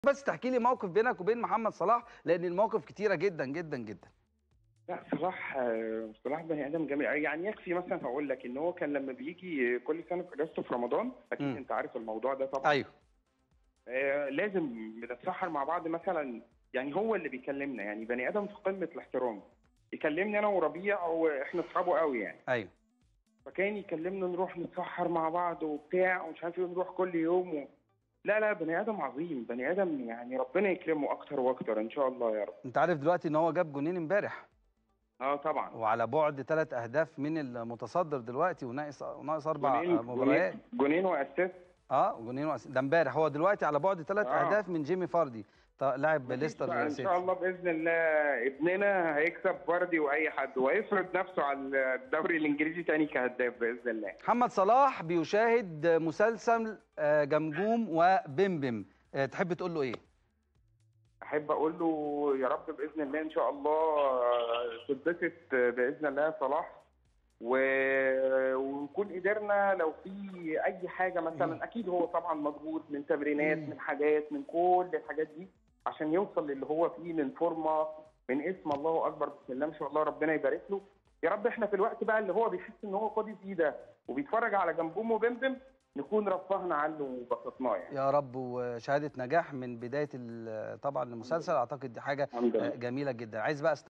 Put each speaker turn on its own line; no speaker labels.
بس تحكي لي موقف بينك وبين محمد صلاح لان المواقف كتيره جدا جدا جدا
لا صلاح آه، صلاح بني ادم جميل يعني يكفي مثلا هقول لك ان هو كان لما بيجي كل سنه في اجازته في رمضان اكيد
مم.
انت عارف الموضوع ده طبعا
ايوه
آه لازم بنتسحر مع بعض مثلا يعني هو اللي بيكلمنا يعني بني ادم في قمه الاحترام يكلمني انا وربيع واحنا اصحابه قوي يعني
ايوه
فكان يكلمنا نروح نتسحر مع بعض وبتاع ومش عارف ايه ونروح كل يوم و... لا لا بني ادم عظيم بني ادم يعني ربنا يكرمه اكتر واكتر ان شاء الله يا رب
انت عارف دلوقتي ان هو جاب جونين امبارح
اه طبعا
وعلى بعد ثلاث اهداف من المتصدر دلوقتي وناقص وناقص اربع
جونين-
مباريات
جونين- جونين واسيست
اه جونين وأس... ده امبارح هو دلوقتي على بعد ثلاث
آه.
اهداف من جيمي فاردي ط- لاعب
مفيش
ليستر
بقى ان
سيتي
شاء الله باذن الله ابننا هيكسب فاردي واي حد وهيفرض نفسه على الدوري الانجليزي تاني كهداف باذن الله
محمد صلاح بيشاهد مسلسل آه، جمجوم وبمبم آه، تحب تقول له ايه
احب اقول له يا رب باذن الله ان شاء الله تتبسط باذن الله يا صلاح و... ونكون قدرنا لو في اي حاجه مثلا اكيد هو طبعا مضغوط من تمرينات
مم.
من حاجات من كل الحاجات دي عشان يوصل للي هو فيه من فورمه من اسم الله اكبر بسم الله ما شاء الله ربنا يبارك له يا رب احنا في الوقت بقى اللي هو بيحس ان هو فاضي فيه ده وبيتفرج على جنبوم وبمبم نكون رفهنا عنه وبسطناه يعني
يا رب وشهاده نجاح من بدايه ال- طبعا المسلسل اعتقد دي حاجه
الحمد لله
آه، جميله جدا عايز بقى